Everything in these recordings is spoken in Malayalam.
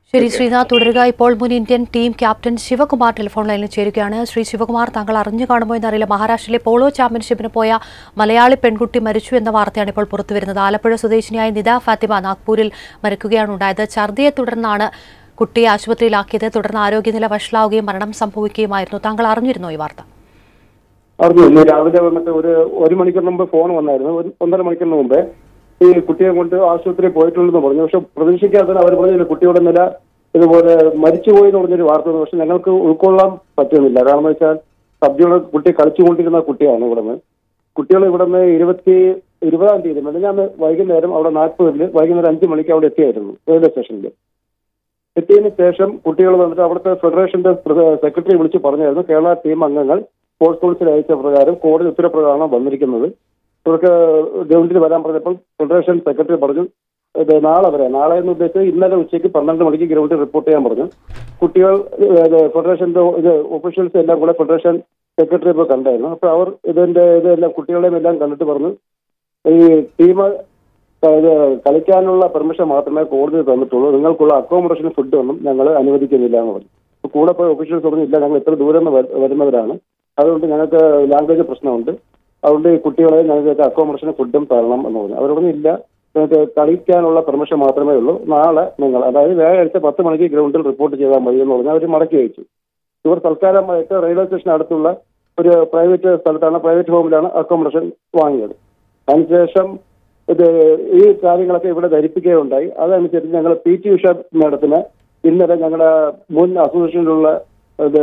ശരി ശ്രീനാഥ് തുടരുക ഇപ്പോൾ മുൻ Indian team captain Sivakumar telephone ലൈനിൽ ചേരുകയാണ് ശ്രീ ശിവകുമാർ താങ്കൾ അറിഞ്ഞു കാണുമോ എന്നറിയില്ല മഹാരാഷ്ട്രയിലെ പോളോ ചാമ്പ്യൻഷിപ്പിന് പോയ മലയാളി പെൺകുട്ടി മരിച്ചു എന്ന വാർത്തയാണ് ഇപ്പോൾ പുറത്തുവരുന്നത് ആലപ്പുഴ സ്വദേശിനിയായ നിത ഫാത്തിമ നാഗ്പൂരിൽ മരിക്കുകയാണ് ഉണ്ടായത് ഛർദിയെ തുടർന്നാണ് കുട്ടിയെ ആശുപത്രിയിലാക്കിയത് തുടർന്ന് ആരോഗ്യനില വഷളാവുകയും മരണം സംഭവിക്കുകയുമായിരുന്നു താങ്കൾ അറിഞ്ഞിരുന്നോ ഈ വാർത്ത അറിഞ്ഞു ഇന്ന് രാവിലെ വന്നിട്ട് ഒരു ഒരു മണിക്കൂറിന് മുമ്പ് ഫോൺ വന്നായിരുന്നു ഒരു ഒന്നര മണിക്കൂറിന് മുമ്പേ ഈ കുട്ടിയെ കൊണ്ട് ആശുപത്രിയിൽ പോയിട്ടുണ്ടെന്ന് പറഞ്ഞു പക്ഷെ പ്രതീക്ഷിക്കാതെ അവർ പറഞ്ഞില്ല കുട്ടിയുടെ നില ഇതുപോലെ മരിച്ചുപോയി എന്ന് പറഞ്ഞൊരു വാർത്ത വന്നു പക്ഷെ ഞങ്ങൾക്ക് ഉൾക്കൊള്ളാൻ പറ്റുന്നില്ല കാരണം വെച്ചാൽ സബ്ജിയുടെ കുട്ടി കളിച്ചുകൊണ്ടിരുന്ന കുട്ടിയാണ് ഇവിടുന്ന് കുട്ടികൾ ഇവിടുന്ന് ഇരുപത്തി ഇരുപതാം തീയതി ഞാൻ വൈകുന്നേരം അവിടെ നാഗ്പൂരിൽ വൈകുന്നേരം അഞ്ച് മണിക്ക് അവിടെ എത്തിയായിരുന്നു റെയിൽവേ സ്റ്റേഷനിൽ എത്തിയതിനു ശേഷം കുട്ടികൾ വന്നിട്ട് അവിടുത്തെ ഫെഡറേഷന്റെ സെക്രട്ടറി വിളിച്ച് പറഞ്ഞായിരുന്നു കേരള ടീം അംഗങ്ങൾ സ്പോർട്സ് കൗൺസിൽ അയച്ച പ്രകാരം കോടതി ഉത്തരപ്രകാരമാണ് വന്നിരിക്കുന്നത് ഇവർക്ക് ഗ്രൗണ്ടിൽ വരാൻ പറഞ്ഞപ്പോൾ ഫെഡറേഷൻ സെക്രട്ടറി പറഞ്ഞു ഇത് നാളെ വരെ നാളെ എന്ന് ഉദ്ദേശിച്ചത് ഇന്നലെ ഉച്ചയ്ക്ക് പന്ത്രണ്ട് മണിക്ക് ഗ്രൗണ്ടിൽ റിപ്പോർട്ട് ചെയ്യാൻ പറഞ്ഞു കുട്ടികൾ ഇത് ഫെഡറേഷന്റെ ഇത് ഒഫീഷ്യൽസ് എല്ലാം കൂടെ ഫെഡറേഷൻ സെക്രട്ടറി ഇപ്പോൾ കണ്ടായിരുന്നു അപ്പോൾ അവർ ഇതിന്റെ ഇതെല്ലാം കുട്ടികളെയും എല്ലാം കണ്ടിട്ട് പറഞ്ഞു ഈ ടീം ഇത് കളിക്കാനുള്ള പെർമിഷൻ മാത്രമേ കോടതി തന്നിട്ടുള്ളൂ നിങ്ങൾക്കുള്ള അക്കോമഡേഷൻ ഫുഡ് ഒന്നും ഞങ്ങൾ അനുവദിക്കുന്നില്ല എന്ന് പറഞ്ഞു അപ്പോൾ കൂടെ പോയി ഒഫീഷ്യൽസ് പറഞ്ഞു ഇല്ല ഞങ്ങൾ ഇത്ര ദൂരം നിന്ന് വ- വരുന്നവരാണ് അതുകൊണ്ട് ഞങ്ങൾക്ക് ലാംഗ്വേജ് പ്രശ്നമുണ്ട് അതുകൊണ്ട് ഈ കുട്ടികളെ ഞങ്ങൾക്ക് അക്കോമഡേഷനും ഫുഡും തരണം എന്ന് പറഞ്ഞു അവർ പറഞ്ഞു ഇല്ല നിങ്ങൾക്ക് കളിക്കാനുള്ള പെർമിഷൻ മാത്രമേ ഉള്ളൂ നാളെ നിങ്ങൾ അതായത് വ്യാഴാഴ്ച പത്ത് മണിക്ക് ഗ്രൗണ്ടിൽ റിപ്പോർട്ട് ചെയ്താൽ മതി എന്ന് പറഞ്ഞ് അവർ മടക്കി വെച്ചു ഇവർ തൽക്കാലമായിട്ട് റെയിൽവേ സ്റ്റേഷൻ അടുത്തുള്ള ഒരു പ്രൈവറ്റ് സ്ഥലത്താണ് പ്രൈവറ്റ് ഹോമിലാണ് അക്കോമഡേഷൻ വാങ്ങിയത് അതിനുശേഷം ഇത് ഈ കാര്യങ്ങളൊക്കെ ഇവിടെ ധരിപ്പിക്കുകയുണ്ടായി അതനുസരിച്ച് ഞങ്ങൾ പി ടി ഉഷ മാഡത്തിന് ഇന്നലെ ഞങ്ങളുടെ മുൻ അസോസിയേഷനിലുള്ള ഇത്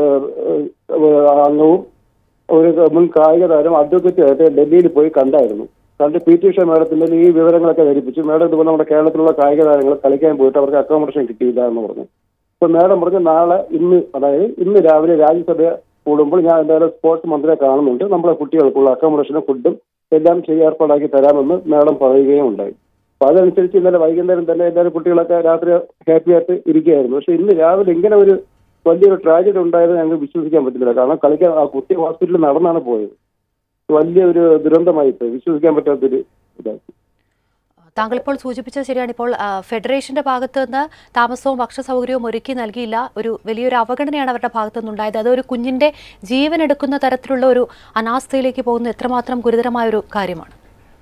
ഏഹ് അംഗവും ഒരു മുൻ കായിക താരം അഡ്വക്കേറ്റ് ആയിട്ട് ഡൽഹിയിൽ പോയി കണ്ടായിരുന്നു കണ്ട് പി ടി ഉഷ മാഡത്തിന്റെ ഈ വിവരങ്ങളൊക്കെ ധരിപ്പിച്ചു മാഡം ഇതുപോലെ നമ്മുടെ കേരളത്തിലുള്ള കായിക താരങ്ങൾ കളിക്കാൻ പോയിട്ട് അവർക്ക് അക്കോമഡേഷൻ കിട്ടിയില്ല എന്ന് പറഞ്ഞു അപ്പൊ മാഡം പറഞ്ഞു നാളെ ഇന്ന് അതായത് ഇന്ന് രാവിലെ രാജ്യസഭ കൂടുമ്പോൾ ഞാൻ എന്തായാലും സ്പോർട്സ് മന്ത്രിയെ കാണുന്നുണ്ട് നമ്മുടെ കുട്ടികൾക്കുള്ള അക്കോമഡേഷനും ഫുഡും എല്ലാം ചെയ്ത് ഏർപ്പാടാക്കി തരാമെന്ന് മാഡം പറയുകയും ഉണ്ടായി അപ്പൊ അതനുസരിച്ച് ഇന്നലെ വൈകുന്നേരം തന്നെ എല്ലാവരും കുട്ടികളൊക്കെ രാത്രി ഹാപ്പി ആയിട്ട് ഇരിക്കുകയായിരുന്നു പക്ഷെ ഇന്ന് രാവിലെ ഇങ്ങനെ ഒരു വലിയൊരു ട്രാജഡി ഉണ്ടായത് ഞങ്ങൾക്ക് വിശ്വസിക്കാൻ പറ്റുന്നില്ല കാരണം കളിക്കാൻ ആ കുട്ടി ഹോസ്പിറ്റലിൽ നടന്നാണ് പോയത് വലിയൊരു ദുരന്തമായി പോയി വിശ്വസിക്കാൻ പറ്റാത്തൊരു ഇതായി താങ്കൾ ഇപ്പോൾ സൂചിപ്പിച്ചത് ശരിയാണ് ഇപ്പോൾ ആ, ഫെഡറേഷന്റെ ഭാഗത്ത് നിന്ന് താമസവും ഭക്ഷണ സൗകര്യവും ഒരുക്കി നൽകിയില്ല ഒരു വലിയൊരു അവഗണനയാണ് അവരുടെ ഭാഗത്തു നിന്നുണ്ടായത് അത് ഒരു കുഞ്ഞിന്റെ ജീവൻ എടുക്കുന്ന തരത്തിലുള്ള ഒരു അനാസ്ഥയിലേക്ക് പോകുന്നത് എത്രമാത്രം ഗുരുതരമായ ഒരു കാര്യമാണ്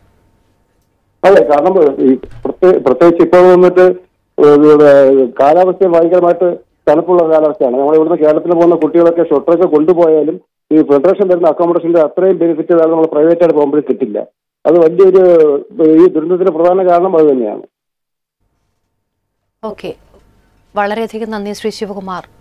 അതെ കാരണം ഈ പ്രത്യേ- പ്രത്യേകിച്ച് ഇപ്പോൾ വന്നിട്ട് ഇവിടെ കാലാവസ്ഥ ഭയങ്കരമായിട്ട് തണുപ്പുള്ള കാലാവസ്ഥയാണ് നമ്മൾ ഇവിടുന്ന് കേരളത്തിൽ പോകുന്ന കുട്ടികളൊക്കെ ഷൊട്ടറൊക്കെ കൊണ്ടുപോയാലും ഈ ഫെഡറേഷൻ തരുന്ന അക്കോമഡേഷന്റെ അത്രയും ബെനിഫിറ്റ് നമ്മൾ പ്രൈവറ്റ് ആയിട്ട് പോകുമ്പോൾ കിട്ടില്ല അത് വലിയൊരു ഈ ദുരന്തത്തിന്റെ പ്രധാന കാരണം അത് തന്നെയാണ് ഓക്കെ വളരെയധികം നന്ദി ശ്രീ ശിവകുമാർ